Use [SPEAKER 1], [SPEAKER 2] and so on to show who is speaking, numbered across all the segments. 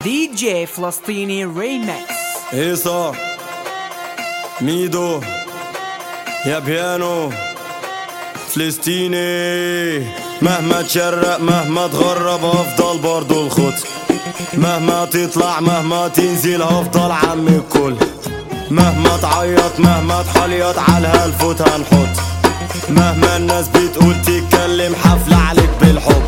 [SPEAKER 1] دي جي فلسطيني ريمكس
[SPEAKER 2] هيصة ميدو يا بيانو فلسطيني مهما تشرق مهما تغرب هفضل برضو الخط مهما تطلع مهما تنزل هفضل عم الكل مهما تعيط مهما تحليط على هالفوت هنحط مهما الناس بتقول تتكلم حفلة عليك بالحب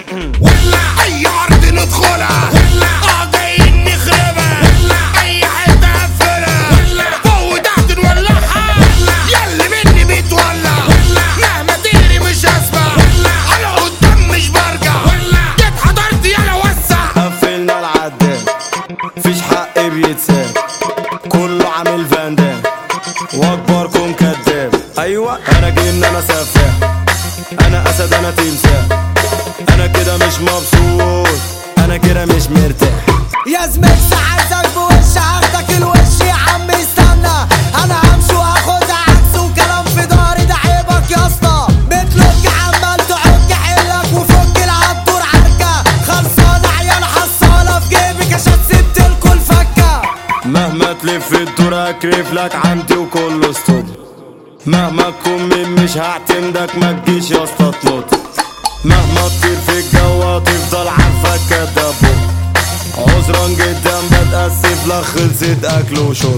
[SPEAKER 3] ولا اي ارض ندخلها ولا اه جايين نخربها ولا اي حته نقفلها ولا فوق وتحت نولعها ولا يلي مني بيتولع ولا مهما تجري مش هسمع ولا انا قدام مش برجع ولا جيت حضرت يلا وسع
[SPEAKER 2] قفلنا العداد فيش حق بيتساب كله عامل فاندام واكبركم كداب ايوه انا جن انا سفاح انا اسد انا تمساح انا كده مش مبسوط انا كده مش مرتاح
[SPEAKER 4] يا زميكس عايزك بوش هاخدك الوش يا عم استنى انا همشي واخدها عكس وكلام في داري ده عيبك يا اسطى بتلوك عمال تعك حلك وفك العطور عركه خلصانه عيال حصاله في جيبك عشان سبت الكل فكه
[SPEAKER 2] مهما تلف الدور اكرف لك عندي وكله استوديو مهما تكون مين مش هعتمدك ما تجيش يا اسطى تنط مهما تطير في الجو تفضل عارفك كدابو عذرا جدا بتأسف لك خلصت اكل وشرب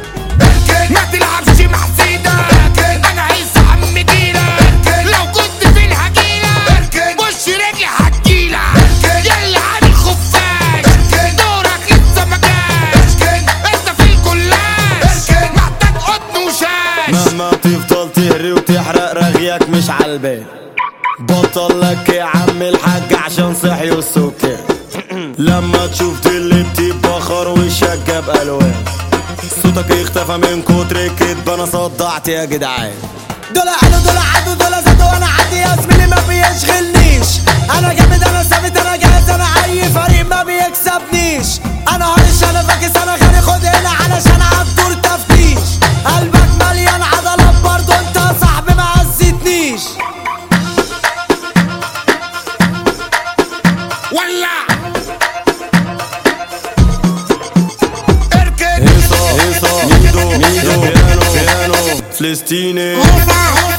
[SPEAKER 3] ما تلعبش مع سيدة انا عايز عم جيلة لو كنت فين هجيلة وش رجلي هتجيلة يلا عامل خفاش دورك لسه ما جاش انت في الكلاش محتاج قطن وشاش
[SPEAKER 2] مهما تفضل تهري وتحرق رغيك مش عالبال بطل لك يا عم الحاج عشان صحي والسكر لما تشوف دل بخر وشك جاب الوان صوتك اختفى من كتر الكدب انا صدعت يا جدعان
[SPEAKER 4] دول قالوا دول عدوا دول زادوا انا عادي يا زميلي ما بيشغلنيش انا جامد انا ثابت انا جاهز انا اي فريق ما بيكسبنيش انا هرش انا فاكس انا غني خد هنا علشان عبدور تفتيش قلبك مليان عضلات برضو انت يا صاحبي ما عزتنيش
[SPEAKER 3] ولع اركن
[SPEAKER 2] هيصة هيصة ميدو ميدو بيانو بيانو فلسطيني
[SPEAKER 5] هيصة